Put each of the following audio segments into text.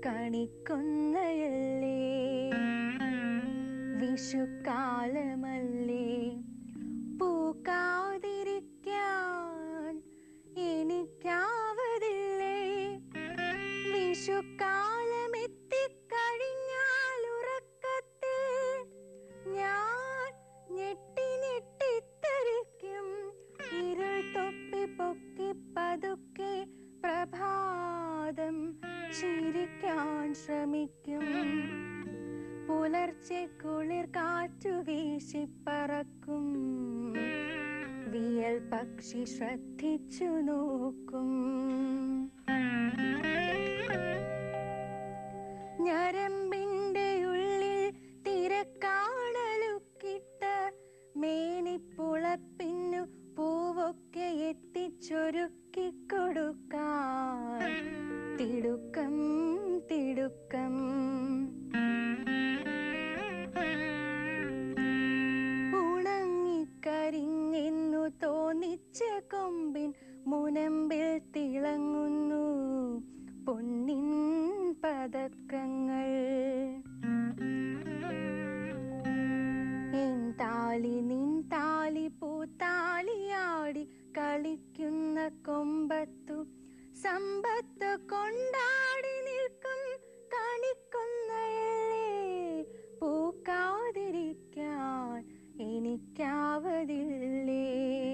കണിക്കൊന്നയല്ലേ വിഷുക്കാലമല്ലേ പൂക്കാതിരിക്കാൻ എനിക്കാവതില്ലേ വിഷുക്കാലം എത്തിക്കഴിഞ്ഞാൽ ഉറക്കത്തിൽ ഞാൻ ഞെട്ടി ഞെട്ടിത്തരിക്കും ഇരുൾ തൊപ്പി പൊക്കി പതുക്കെ പ്രഭാതം ചിരിക്കാൻ ശ്രമിക്കും പുലർച്ചെ കുളിർ കാറ്റു വീശി പറക്കും വിയൽ പക്ഷി ശ്രദ്ധിച്ചു നോക്കും ഞരമ്പിന്റെ ഉള്ളിൽ തിരക്കാണലുക്കിട്ട് മേനിപ്പുളപ്പിന്നു പൂവൊക്കെ എത്തിച്ചൊരുക്കി കൊടുക്കാൻ തിടുക്കം തിടുക്കം ഉണങ്ങിക്കരിഞ്ഞെന്നു തോന്നിച്ച കൊമ്പിൻ മുനമ്പിൽ തിളങ്ങുന്നു പൊന്നിൻ പതക്കങ്ങൾ എൻ താലി നിൻ താലി പൂത്താലിയാടി കളിക്കുന്ന കൊമ്പത്തു സമ്പത്ത് കൊണ്ടാടി നിൽക്കും കണിക്കൊന്നയല്ലേ പൂക്കാതിരിക്കാൻ എനിക്കാവതില്ലേ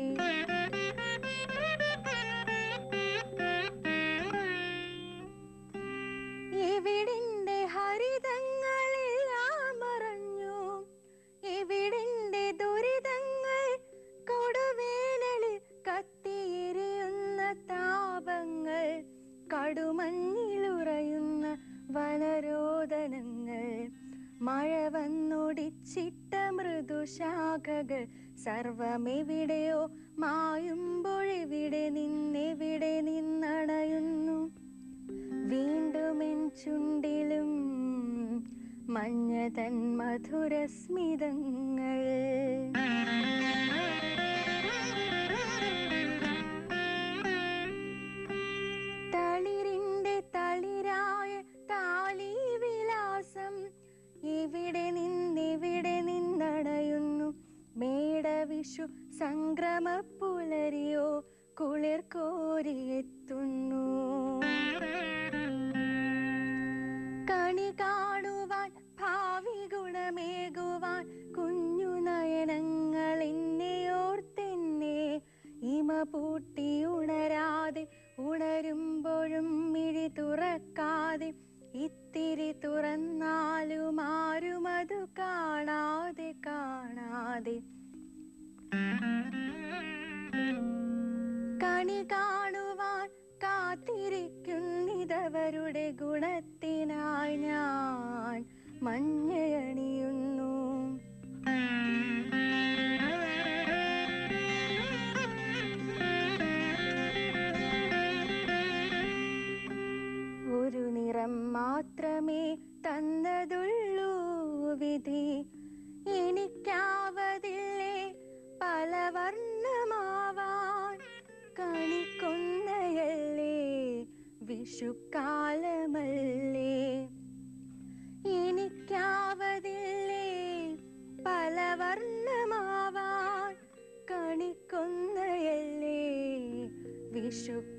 എവിടിന്റെ ഹരിതങ്ങളെല്ലാം മറഞ്ഞു എവിടിന്റെ ദുരിതങ്ങൾ കൊടുവേനലിൽ കത്തിയെരിയുന്ന താപങ്ങൾ കടുമഞ്ഞിലുറയുന്ന വനരോദനങ്ങൾ മഴ വന്നൊടിച്ചിട്ട മൃദുശാഖകൾ സർവമെവിടെയോ മായുമ്പോഴെവിടെ നിന്നെവിടെ നിന്നണയുന്നു വീണ്ടും എൻ ചുണ്ടിലും മഞ്ഞതൻ മധുരസ്മിതങ്ങൾ തളിരിന്റെ തളിരായ താലി വിലാസം എവിടെ നിന്നെവിടെ നിന്നടയുന്നു മേടവിഷു സംക്രമ പുലരിയോ കുളിർ കോരിയെത്തുന്നു കണി കാണുവാൻ ഭാവി ഗുണമേകുവാൻ കുഞ്ഞു നയനങ്ങൾ എന്നെ ഓർത്തെന്നെ ഇമ പൂട്ടി ഉണരാതെ ഉണരുമ്പോഴും മിഴി തുറക്കാതെ ഇത്തിരി തുറന്നാലും ആരും അത് കാണാതെ കാണാതെ കണി കാണുവാൻ കാത്തിരിക്കുന്നിതവരുടെ ഗുണത്തിനായി ഞാൻ മഞ്ഞയണിയുന്നു ഒരു നിറം മാത്രമേ തന്നതുള്ളൂ വിധി എനിക്കാവതില്ലേ പല വർണ്ണമാവാൻ കണിക്കൊന്നയല്ലേ വിഷുക്കാലമല്ലേ എനിക്കാവതില്ലേ പല വർണ്ണമാവാൻ കണിക്കൊന്നയല്ലേ വിഷുക്കാലമല്ലേ